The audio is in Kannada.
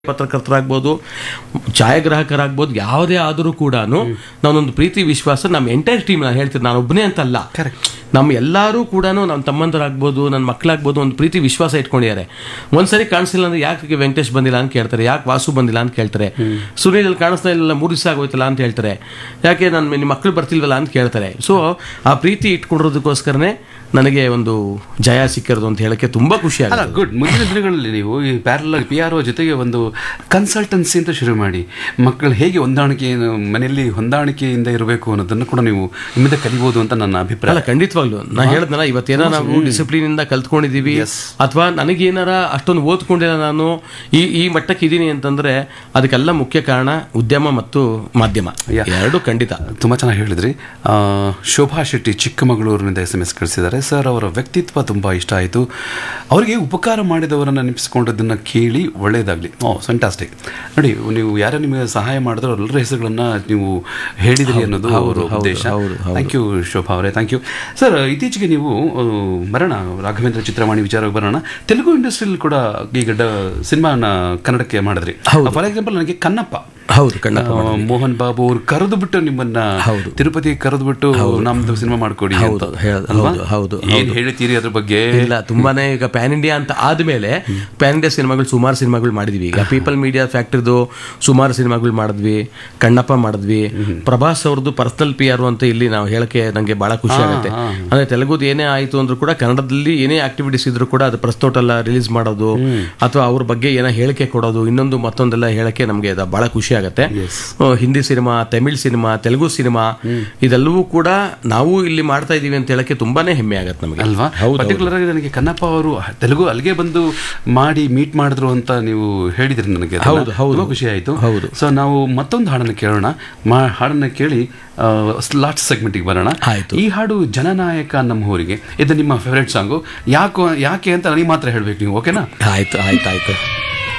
ಪತ್ರಕರ್ತರಾಗ್ಬೋದು ಛಾಯಾಗ್ರಾಹಕರಾಗ್ಬೋದು ಯಾವುದೇ ಆದರೂ ಕೂಡ ನಾನೊಂದು ಪ್ರೀತಿ ವಿಶ್ವಾಸ ನಮ್ಮ ಎಂಟೈರ್ ಟೀಮ್ ನಾನು ಹೇಳ್ತೀನಿ ನಾನು ಒಬ್ಬನೇ ಅಂತಲ್ಲ ನಮ್ಮ ಎಲ್ಲರೂ ಕೂಡ ನನ್ನ ತಮ್ಮಂದರಾಗ್ಬೋದು ನನ್ನ ಮಕ್ಕಳಾಗ್ಬೋದು ಒಂದು ಪ್ರೀತಿ ವಿಶ್ವಾಸ ಇಟ್ಕೊಂಡಿದ್ದಾರೆ ಒಂದ್ಸರಿ ಕಾಣಿಸಿಲ್ಲ ಅಂದ್ರೆ ಯಾಕೆ ವೆಂಕಟೇಶ್ ಬಂದಿಲ್ಲ ಅಂತ ಕೇಳ್ತಾರೆ ಯಾಕೆ ವಾಸು ಬಂದಿಲ್ಲ ಅಂತ ಕೇಳ್ತಾರೆ ಸುನೀಲ್ ಅಲ್ಲಿ ಕಾಣಿಸ್ತಾ ಇಲ್ಲ ಮೂರು ದಿವಸ ಆಗೋಯ್ತಲ್ಲ ಅಂತ ಹೇಳ್ತಾರೆ ಯಾಕೆ ನನ್ನ ನಿಮ್ಮ ಮಕ್ಕಳು ಬರ್ತಿಲ್ವಲ್ಲ ಅಂತ ಕೇಳ್ತಾರೆ ಸೊ ಆ ಪ್ರೀತಿ ಇಟ್ಕೊಂಡಿರೋದಕ್ಕೋಸ್ಕರನೇ ನನಗೆ ಒಂದು ಜಯ ಸಿಕ್ಕಿರೋದು ಅಂತ ಹೇಳಕ್ಕೆ ತುಂಬಾ ಖುಷಿ ಅಲ್ಲ ಆಗುತ್ತೆ ಗುಡ್ ಮುಂದಿನ ದಿನಗಳಲ್ಲಿ ನೀವು ಈ ಪ್ಯಾರಲ್ ಪಿ ಆರ್ ಒ ಜೊತೆಗೆ ಒಂದು ಕನ್ಸಲ್ಟೆನ್ಸಿ ಅಂತ ಶುರು ಮಾಡಿ ಮಕ್ಕಳು ಹೇಗೆ ಹೊಂದಾಣಿಕೆ ಮನೆಯಲ್ಲಿ ಹೊಂದಾಣಿಕೆಯಿಂದ ಇರಬೇಕು ಅನ್ನೋದನ್ನು ಕೂಡ ನೀವು ನಿಮ್ಮಿಂದ ಕಲಿಬಹುದು ಅಂತ ನನ್ನ ಅಭಿಪ್ರಾಯ ಅಲ್ಲ ಖಂಡಿತವಾಗ್ಲು ನಾ ಹೇಳ್ದಲ್ಲ ಇವತ್ತೇನೋ ನಾವು ಡಿಸಿಪ್ಲಿನ್ ಇಂದ ಕಲ್ತ್ಕೊಂಡಿದೀವಿ ಅಥವಾ ನನಗೇನಾರ ಅಷ್ಟೊಂದು ಓದ್ಕೊಂಡಿಲ್ಲ ನಾನು ಈ ಈ ಮಟ್ಟಕ್ಕೆ ಇದೀನಿ ಅಂತಂದ್ರೆ ಅದಕ್ಕೆಲ್ಲ ಮುಖ್ಯ ಕಾರಣ ಉದ್ಯಮ ಮತ್ತು ಮಾಧ್ಯಮ ಎರಡು ಖಂಡಿತ ತುಂಬ ಚೆನ್ನಾಗಿ ಹೇಳಿದ್ರಿ ಆ, ಶೋಭಾ ಶೆಟ್ಟಿ ಚಿಕ್ಕಮಗಳೂರಿನಿಂದ ಎಸ್ ಎಮ್ ಎಸ್ ಕಳಿಸಿದ್ದಾರೆ ಸರ್ ಅವರ ವ್ಯಕ್ತಿತ್ವ ತುಂಬ ಇಷ್ಟ ಆಯಿತು ಅವರಿಗೆ ಉಪಕಾರ ಮಾಡಿದವರನ್ನು ನೆನಪಿಸ್ಕೊಂಡದನ್ನು ಕೇಳಿ ಒಳ್ಳೆಯದಾಗಲಿ ಓ ಸಂಟಾಸ್ಟಿಕ್ ನೋಡಿ ನೀವು ಯಾರೋ ನಿಮಗೆ ಸಹಾಯ ಮಾಡಿದ್ರು ಎಲ್ಲರ ಹೆಸರುಗಳನ್ನ ನೀವು ಹೇಳಿದ್ರಿ ಅನ್ನೋದು ಅವರ ಉದ್ದೇಶ ಹೌದು, ಥ್ಯಾಂಕ್ ಯು ಶೋಭಾ ಅವರೇ ಥ್ಯಾಂಕ್ ಯು ಸರ್ ಇತ್ತೀಚೆಗೆ ನೀವು ಆ, ಬರೋಣ ರಾಘವೇಂದ್ರ ಚಿತ್ರವಾಣಿ ವಿಚಾರಕ್ಕೆ ಬರೋಣ ತೆಲುಗು ಇಂಡಸ್ಟ್ರಿಯಲ್ಲಿ ಕೂಡ ಈಗ ಸಿನಿಮಾನ ಕನ್ನಡಕ್ಕೆ ಮಾಡಿದ್ರಿ ಫಾರ್ ಎಕ್ಸಾಂಪಲ್ ನನಗೆ ಕನ್ನಪ್ಪ ಹೌದು ಕಣ್ಣಪ್ಪ ಆ, ಮೋಹನ್ ಬಾಬು ಅವ್ರು ಕರೆದು ಬಿಟ್ಟು ನಿಮ್ಮನ್ನ ತಿರುಪತಿ ಕರೆದು ಬಿಟ್ಟು ನಮ್ದು ಸಿನಿಮಾ ಮಾಡ್ಕೊಡಿ ಅಂತ. ಹೌದು, ಹೇಳ್- ಅಲ್ವಾ? ಹೌದು, ಹೌದು, ಏನ್ ಹೇಳ್ತೀರಿ ಅದ್ರ ಬಗ್ಗೆ ಇಲ್ಲ ತುಂಬಾನೇ ಈಗ ಪ್ಯಾನ್ ಇಂಡಿಯಾ ಅಂತ ಆದ್ಮೇಲೆ ಪ್ಯಾನ್ ಇಂಡಿಯಾ ಸಿನಿಮಾಗಳು ಸುಮಾರು ಸಿನಿಮಾಗಳು ಮಾಡಿದ್ವಿ ಈಗ ಪೀಪಲ್ ಮೀಡಿಯಾ ಫ್ಯಾಕ್ಟ್ರಿದು ಸುಮಾರು ಸಿನಿಮಾಗಳು ಮಾಡಿದ್ವಿ ಕಣ್ಣಪ್ಪ ಮಾಡಿದ್ವಿ ಪ್ರಭಾಸ್ ಅವ್ರದ್ದು ಪರ್ಸನಲ್ ಪಿ ಆರ್ ಅಂತ ಇಲ್ಲಿ ನಾವು ಹೇಳಕ್ಕೆ ನಂಗೆ ಬಹಳ ಖುಷಿ ಆಗುತ್ತೆ ಅಂದ್ರೆ ತೆಲುಗುದು ಏನೇ ಆಯ್ತು ಅಂದ್ರೂ ಕೂಡ ಕನ್ನಡದಲ್ಲಿ ಏನೇ ಆಕ್ಟಿವಿಟೀಸ್ ಇದ್ರು ಕೂಡ ಅದು ಪ್ರಸ್ತೋಟ ಎಲ್ಲ ರಿಲೀಸ್ ಮಾಡೋದು ಅಥವಾ ಅವ್ರ ಬಗ್ಗೆ ಏನೋ ಹೇಳಿಕೆ ಕೊಡೋದು ಇನ್ನೊಂದು ಮತ್ತೊಂದೆಲ್ಲ ಹೇಳಕ್ಕೆ ನಮಗೆ ಅದು ಬಹಳ ಖುಷಿ ಆಗುತ್ತೆ ಆ, Hindi cinema Tamil cinema Telugu cinema ಇದೆಲ್ಲವೂ ಕೂಡ ನಾವು ಇಲ್ಲಿ ಮಾಡ್ತಾ ಇದೀವಿ ಅಂತ ಹೇಳಕ್ಕೆ ತುಂಬಾನೇ ಹೆಮ್ಮೆ ಆಗತ್ತೆ ನಮಗೆ ಅಲ್ವಾ ಹೌದು ಪರ್ಟಿಕ್ಯುಲರ್ ಆಗಿ ನನಗೆ ಕನ್ನಪ್ಪ ಅವರು ತೆಲುಗು ಅಲ್ಲಿಗೆ ಬಂದು ಮಾಡಿ ಮೀಟ್ ಮಾಡಿದ್ರು ಅಂತ ನೀವು ಹೇಳಿದ್ರಿ ನನಗೆ ಅದನ್ನ. ಹೌದು, ಹೌದು. ತುಂಬಾ ಖುಷಿ ಆಯ್ತು ಹೌದು. ಸೊ ನಾವು ಮತ್ತೊಂದು ಹಾಡನ್ನು ಕೇಳೋಣ ಮಾ ಹಾಡನ್ನ ಕೇಳಿ ಲಾಸ್ಟ್ ಸೆಗ್ಮೆಂಟಿಗೆ ಬರೋಣ ಆಯ್ತು. ಈ ಹಾಡು ಜನನಾಯಕ ನಮ್ಮ ಊರಿಗೆ ಇದು ನಿಮ್ಮ ಫೇವ್ರೆಟ್ ಸಾಂಗು ಯಾಕೋ ಯಾಕೆ ಅಂತ ನನಗೆ ಮಾತ್ರ ಹೇಳ್ಬೇಕು ನೀವು ಓಕೆನಾ ಆಯ್ತು ಆಯ್ತು ಆಯ್ತು